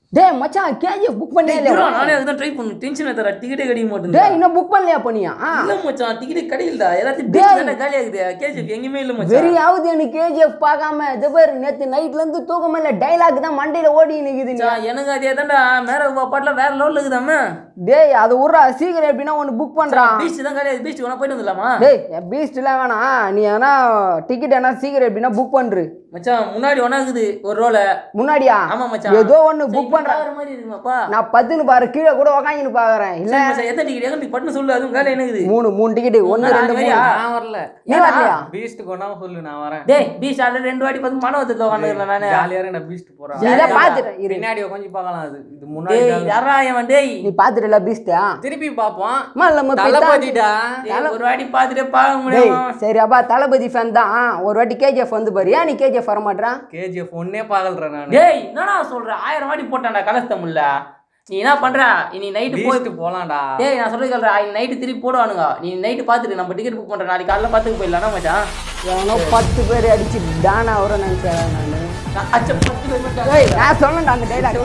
டேய் மச்சான் KGF book பண்ணே டேய், இல்லையா இருடா, நானே அதுதான் ட்ரை பண்ணு டென்ஷன் தர டிக்கெட்டே கிடைக்க மாட்டேங்குது டேய் இன்னும் புக் பண்ணலையா பண்ணியா இல்ல மச்சான் டிக்கெட்டே கிடைக்கலடா எல்லாத்தையும் டேய். டேய் தானே காலி ஆகுது கேஜிஎஃப் எங்கேயுமே இல்ல மச்சான் வெறியாவது எனக்கு கேஜிஎஃப் பார்க்காம இது பேர் நேத்து நைட்ல இருந்து தூக்கமே இல்லை டைலாக் தான் மண்டையில ஓடி நிக்குது நீ மச்சான், எனக்கு அதே தான்டா மேல பாட்டுல வேற லெவல்ல இருக்குதாமே டேய் அது விட்றா சீக்கிரம் எப்படின்னா ஒன்று புக் பண்றான் பீச் தான் காலி ஆகுது பீச் வேணா போயிட்டு வந்துடலாமா டேய் பீஸ்ட்லாம் வேணாம் நீ ஏன்னா டிக்கெட் என்ன சீக்கிரம் எப்படின்னா புக் பண்று மச்சான் முன்னாடி ஒண்ணா இருக்குது ஒரு ரோல முன்னாடியா ஆமா மச்சான் ஏதோ ஒன்று புக் பண்றேன் வர மாதிரி இருக்குமாப்பா நான் பத்துன்னு பாரு கீழே கூட உக்காந்துன்னு பாக்குறேன் இல்ல சரி மச்சான் எத்தனை டிக்கெட் எங்க பட்டுன்னு சொல்லு அதுவும் காலி என்ன இருக்குது மூணு மூணு டிக்கெட் ஒன்று ரெண்டு மூணு நான் வரல நீ வரலையா பீஸ்ட் கொண்டாம சொல்லு நான் வரேன் டேய் பீச் ஆல்ரெடி ரெண்டு வாட்டி பார்த்து மன வந்து உட்காந்துருக்கேன் நானு ஜாலியா இரு, நான் பீஸ்ட் போறேன் நீ எல்லாம் பார்த்துட்டேன் இரு பின்னாடி உட்காந்து பார்க்கலாம் அது இது முன்னாடி டேய் தான். யாரா இவன் டேய் நீ பார்த்துட்டல பீஸ்டா திருப்பி பார்ப்போம் நம்ம தளபதிடா டேய், ஒரு வாட்டி பார்த்துட்டு பார்க்க டேய் முடியுமா சரி அப்பா தளபதி ஃபேன் தான் ஒரு வாட்டி கேஜிஎஃப் வந்து பாரு ஏன் நீ கேஜிஎஃப் வர மாட்டான் கேஜிஎஃப் ஒன்னே பார்க்கலறேன் நான் டேய் என்னடா சொல்ற ஆயிரம் வாட்டி போட்டான்டா கலஸ் தமிழ்ல நீ என்ன பண்ற இனி நைட்டு போய் பீஸ்ட் போலாம்டா டேய் நான் சொல்றது கேள்றா நைட்டு திருப்பி போடுவானுங்க நீ நைட்டு பார்த்துட்டு நம்ம டிக்கெட் புக் பண்ற நாளைக்கு காலைல பார்த்துக்கு போயிடலாம் மச்சான் எவனோ பத்து பேர் அடிச்சு டானா வர நினைச்சேன் நான் நான் அச்ச பத்து பேர் மச்சான். ஏய் நான் சொல்லணும்டா அந்த டைலாக்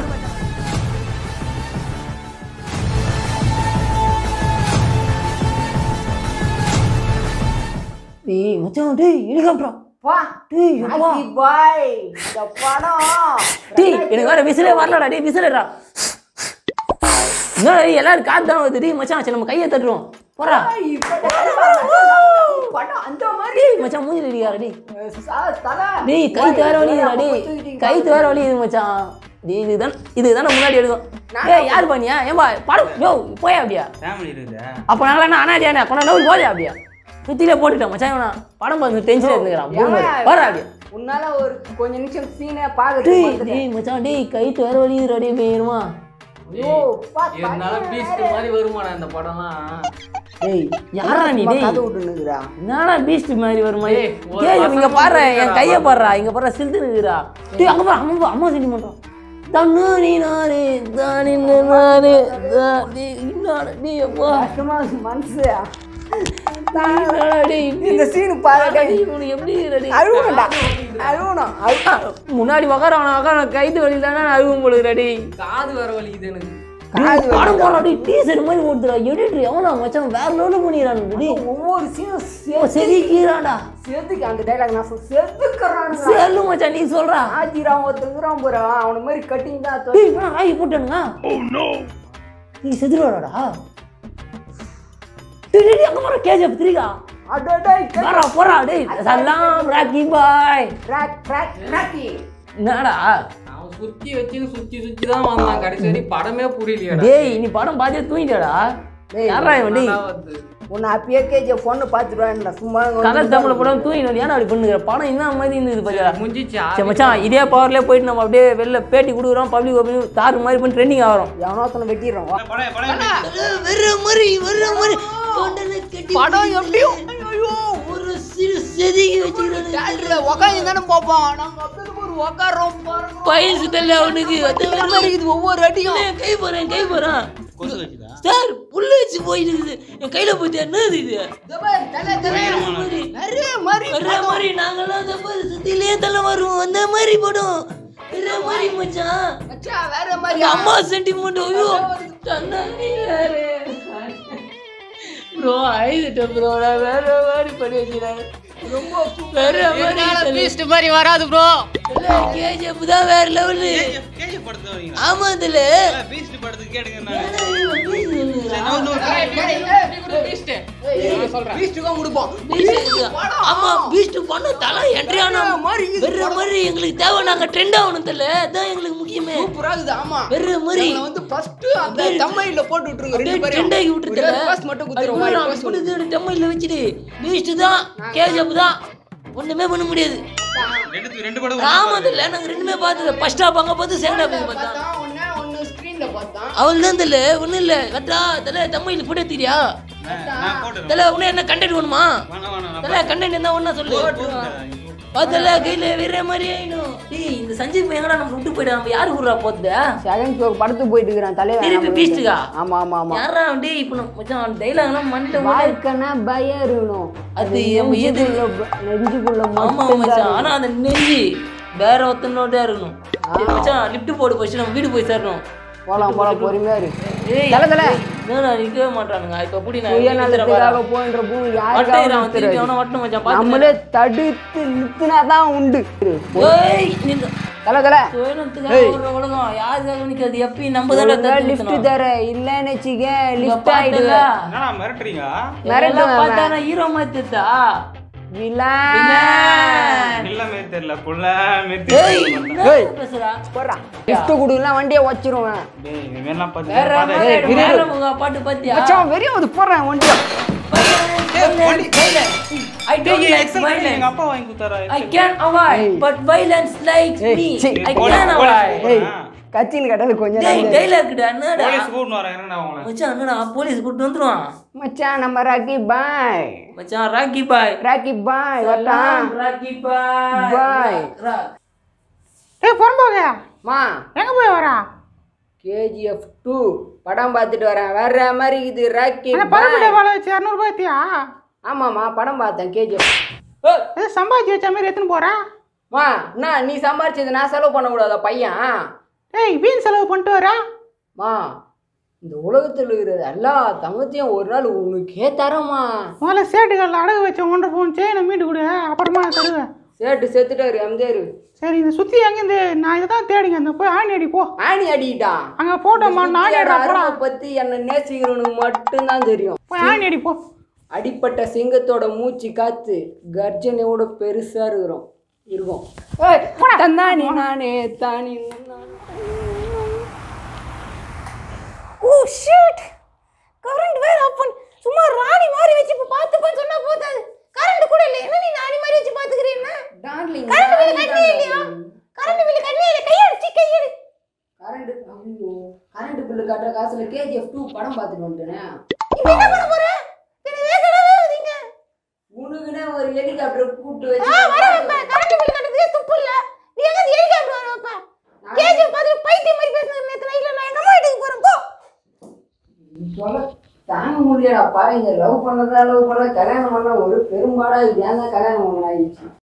டேய் மச்சான் டேய் ஹெலிகாப்டர் வா டேய் அப்பா. பாய் இந்த படம் டேய் எனக்கு வேற விசிலே வரலடா டேய் விசிலடா என்ன டேய், எல்லாரும் காத்து தான் வருது டேய் மச்சான் சரி நம்ம கையை தட்டுறோம் போறா படம் அந்த மாதிரி டேய் மச்சான் மூஞ்சில அடிக்காரா டேய் சா- தலை. டேய் கைத்து வேற வலியுதுடா அப்பா டேய் தூக்கிட்டீங்க. கைத்து வேற வலியுது மச்சான் டேய் இதுதான் இதுதான் நான் முன்னாடி எடுக்கும் டேய் யார் பண்ணியா ஏம்பா படம் யோ போயா அப்படியா ஃபேமிலி இருக்குதா அப்ப நாங்களா என்ன அனாடியானே கொண்டா நோய் போதே அப்படியா சுத்திலே போட்டுட்டேன் மச்சான் இவனா படம் பார்த்து டென்ஷன் இருந்துக்கிறான் பூமர் ஏன்? வர அப்படியா உன்னால ஒரு கொஞ்ச நிமிஷம் சீனே டேய் பாக்குறது டேய் மச்சான் டேய் கைத்து வேற வலியுதுடா டேய் வேணுமா ஓ பா இருந்தாலும் பீஸ்ட் மாதிரி வருமாடா இந்த படம்லாம் டேய் யாரா நீ டேய் கதை விட்டுனுக்குறா என்னடா பீஸ்ட் மாதிரி வருமா ஏய், ஒரு ஏய் இங்க பசங்க பாரு என் இருக்குடா. கைய பாருடா இங்க பாரு சிந்து நிக்குறா டேய் அங்க பாரு அம்மா அம்மா செடி பண்றான் தன்னு நீ நானே தானி நானே தானி நானே டேய் அப்பா கஷ்டமா இருக்கு மனசு என்னடா டேய் இப்படி இந்த சீனு பாரு டேய், இவனுக்கு எப்படி ரெடி அழுவணும்டா அழுவணும் அழு- முன்னாடி உக்கார உக்கார கைத்து வலி தானே அழுவும் போல ரெடி காது வர வலிக்குது எனக்கு காது படம் போறா டேய் டீசர் மாதிரி ஓடுதுடா எடிட்டர் எவனா மச்சான் வேற லெவலில் பண்ணிடுறான் டேய் ஒவ்வொரு சீனும் ஓ, செதுக்கிறான்டா செதுக்கு அந்த டைலாக் நான் சொல் செதுக்குறான் செல்லு மச்சான் நீ சொல்றா ஆஜிரான் ஒருத்தங்கிறான் போறான் அவன மாதிரி கட்டிங் தான் தொ- டேய் இவனா ஆகி போட்டானுங்க நீ செதுருவாடா டேய் டேய், டேய், அங்க வர கேஜிஎஃப் த்ரீகா அடடேய், கே- வரா போறா டேய் சலாம் ராக்கி பாய் track, track, tracky. என்னடா அவன் சுத்தி வச்சு சுத்தி சுத்தி தான் வந்தான் கடைசி வரை படமே புரியலையாடா டேய் நீ படம் பார்த்தே தூங்கிட்டடா டேய், யாரா இவன் டேய் நல்லா வருது. உன்னை அப்பயே கேஜிஎஃப் பொண்ணு பார்த்துருவான்டா சும்மா கதை தமிழ் படம் தூங்கிட்டு ஏன்னா அப்படி பண்ணுகிற படம் என்ன மாதிரி இருந்தது பாத்தியா முடிஞ்சிச்சு சரி மச்சான் இதே பவர்லேயே போயிட்டு நம்ம அப்படியே வெளில பேட்டி கொடுக்குறோம் பப்ளிக் ஒப்பீனியன் தாறு மாதிரி பண்ணி ட்ரெண்டிங் ஆகிறோம் எவனோ ஒருத்தனை வெட்டிடுறோம் வா. வர மாதிரி வர மாதிரி படம் எப்படியும் ஒரு சிறு செதுக்கி வச்சுக்கிறாங்க உக்காந்து தானே பார்ப்போம் நாங்க அப்படியே ஒரு உக்காரோம் பாருங்க பையன் சுத்தல அவனுக்கு அந்த மாதிரி இருக்குது ஒவ்வொரு அடியும் ஏய், கை போறேன் கை போறேன் சார் புல்லு வச்சு போயிட்டு இருக்குது என் கையில போயிட்டு என்னது இது நிறைய மாதிரி வர்ற மாதிரி நாங்கெல்லாம் அந்த மாதிரி சுத்திலே தலை வரும் அந்த மாதிரி படம் வேற மாதிரி மச்சான் மச்சான், வேற மாதிரி அந்த அம்மா சென்டிமெண்ட் ஐயோ தன்னாடி யாரு ப்ரோ ஐதுட்டேன் ப்ரோ நான் வேற மாதிரி பண்ணி வச்சுக்கிறேன் ரொம்ப வேற மாதிரி பீஸ்ட் மாதிரி வராது ப்ரோ கேஜிஎஃப் தான் வேற லெவலு ஆமா அதுல பீஸ்டுக்கும் கொடுப்போம் ஆமா பீஸ்ட் பண்ண தலை என்ட்ரி ஆனா மாதிரி வேற மாதிரி எங்களுக்கு தேவை நாங்க ட்ரெண்ட் ஆகணும் தெரியல அதான் எங்களுக்கு முக்கியமே சூப்பரா இருக்குது ஆமா வேற மாதிரி நான் வந்து ஃபர்ஸ்ட் அந்த தம்மையில போட்டு விட்டுருங்க ரெண்டு பேரும் ட்ரெண்ட் ஆகி விட்டுருல பாஸ் மட்டும் குத்துறோம் டம்மையில் வச்சுட்டு பீஸ்ட் தான் கேஜிஎஃப் தான் ஒண்ணுமே பண்ண முடியாது ஆமாதில்ல நாங்க ரெண்டுமே பார்த்தது ஃபர்ஸ்ட் ஹாப் அங்க பார்த்து செகண்ட் ஹாப் பார்த்தோம் பார்த்தா ஒண்ணு ஒண்ணு ஸ்கிரீன்ல பார்த்தா அவள் தான் தெரியல ஒண்ணும் இல்ல கட்டா தல தமிழில் போட்டு தெரியா தல உன்ன என்ன கண்டென்ட் வேணுமா தல கண்டென்ட் இருந்தா ஒண்ணா சொல்லு பார்த்தல கையில வேற மாதிரி ஆயிடும் டேய் இந்த சஞ்சய் பையன் எங்கடா நம்ம விட்டு போயிடா நம்ம யாரு ஊரா போகுது செகண்ட் ஷோ படத்துக்கு போயிட்டு இருக்கிறான் தலைவர் திருப்பி நம்ம பீஸ்டுக்கா ஆமா ஆமா ஆமா யாரா டேய் இப்போ நம்ம மச்சான் டைலாக்லாம் மண்ணில் ஓட வாழ்க்கைனா பயம் இருக்கணும் அது நம்ம எது நெஞ்சுக்குள்ள ப- நெஞ்சுக்குள்ள ஆமா மட்டும் மச்சான் ஆனா அந்த நெஞ்சு வேற ஒருத்தனோட இருக்கணும் சரி மச்சான் லிஃப்ட் போடு போச்சு நம்ம வீடு போய் சேரணும் போலாம் போலாம் பொறுமையா இரு ஏய் தல, தல. என்னடா நிக்கவே மாட்டானுங்க இப்ப எப்படி நான் சுயநலத்துக்காக போயின்ற பூமி யாருக்காவது வட்டையிறான் திருப்பி தெரியாது. அவனை வட்டம் மச்சான் பாத்து நம்மளே தடுத்து நிறுத்தினாதான் உண்டு ஏய் நின்னு தல தல சுயநலத்துக்காக ஒரு உலகம் யாருக்காக நிக்காது எப்பயும் நம்ம தானே லிஃப்ட் தர இல்லன்னு வச்சுக்க லிஃப்ட் ஆயிடுவ பார்த்தல என்னடா மிரட்டுறீங்க மிரட்டு பார்த்தா ஹீரோ மாத்திட்டா விலான் இல்ல மாரி தெரியல புள்ள மாரி ஏய் தெரியல என்ன பேசுறா போடுறா லிஃப்ட் குடுலாம் வண்டியை வச்சிருவேன் டேய் இவன்லாம் பார்த்து வேற பார்த்தா- மாதிரி வேற முகா பாட்டு பாத்தியா மச்சான் வெறியும் அது போடுறேன் வண்டியை I don't டேய், like excel பண்ணி எங்க violence. அப்பா வாங்கி கொடுத்தாரா I can avoid, but violence likes ஏய், me. சீ. I police can police avoid. ஏய் கூப்பிடுறேன். கட்சியில் கட்டது கொஞ்சம் டேய் நேரம் dialogue டா, என்னடா? போலீஸ் கூப்பிட்டு வரேன் என்னடா அவங்கள மச்சான், என்னடா, போலீஸ் கூட்டிட்டு வந்துருவான். மச்சான் நம்ம ராக்கி பாய் மச்சான், ராக்கி பாய். ராக்கி பாய் வரட்டான் ராக்கி பாய். பாய். ரா- ஏய் பொறம்போக மா எங்க போய் வரா கேஜிஎஃப் டூ படம் பார்த்துட்டு வரேன் வேற மாதிரி இது ராக்கி அந்த பாய் பரமட்ட வேலை வச்சு இரநூறுபா ஏத்தியா ஆமாம்மா படம் பார்த்தேன் கேஜிஎஃப் ஏ சம்பாதிச்சு வச்ச மாதிரி எடுத்துன்னு போறா மா என்ன நீ சம்பாரிச்சது நான் செலவு பண்ணக்கூடாதா பையன் ஏய் வீண் செலவு பண்ணிட்டு வரா மா இந்த உலகத்தில் இருக்கிற எல்லா தங்கத்தையும் ஒரு நாள் உனக்கே தரமா முதல்ல சேட்டுகளில் அடகு வச்ச ஒன்றரை ஃபோன் செயினை மீட்டு கொடு அப்புறமா தருவேன் சேட்டு செத்துட்டாரு எம்ஜிஆர் சரி இந்த சுத்தி எங்கேருந்து நான் இதை தான் தேடிங்க அந்த போய் ஆணி அடி போ ஆணி அடிக்கிட்டான் அங்கே போட்டோ மாட்டு ஆணி அடிடா போடா அருமை பத்தி என்ன நேசிக்கிறவனுக்கு மட்டும்தான் தெரியும் போய் ஆணி அடி போ அடிப்பட்ட சிங்கத்தோட மூச்சு காத்து கர்ஜனையோட பெருசா இருக்கிறோம் இருக்கும் ஏய், தந்தானி நானே தானி ஓ ஷிட் கரண்ட் வேற ஆஃப் பண்ணி சும்மா ராணி மாதிரி வச்சு இப்ப பாத்துப்பேன்னு சொன்னா போதாது கரண்ட் கூட இல்ல என்ன நீ ராணி மாதிரி வச்சு பாத்துக்கிறீங்க டார்லிங் கரண்ட் பில் கட்டவே இல்லையா கரண்ட் பில் கட்டவே இல்லை கையடிச்சு கையடி கரண்ட் ஐயோ கரண்ட் பில்லு கட்டுற காசுல கேஜிஎஃப் டூ படம் பார்த்துட்டு வந்துட்டேன் இப்போ என்ன பண்ண போற என்ன வேகவே வரீங்க உனக்குனே ஒரு ஹெலிகாப்டர் கூப்பிட்டு ஆ வர வச்சு வைப்ப கரண்ட் பில் கட்டறதுக்கே துப்பு இல்ல நீ எங்க ஹெலிகாப்டர் வர வைப்ப கேஜி பார்த்து பைத்தியம் மாதிரி பேசுறது நேத்து நைட்ல நான் எங்க அம்மா வீட்டுக்கு போறேன் போ சொல்ல தாங்க முடியலப்பா இந்த லவ் பண்ணதா லவ் பண்ண கல்யாணம் பண்ண ஒரு பெரும்பாடா இது ஏன் தான் கல்யாணம் பண்ண ஆயிடுச்சு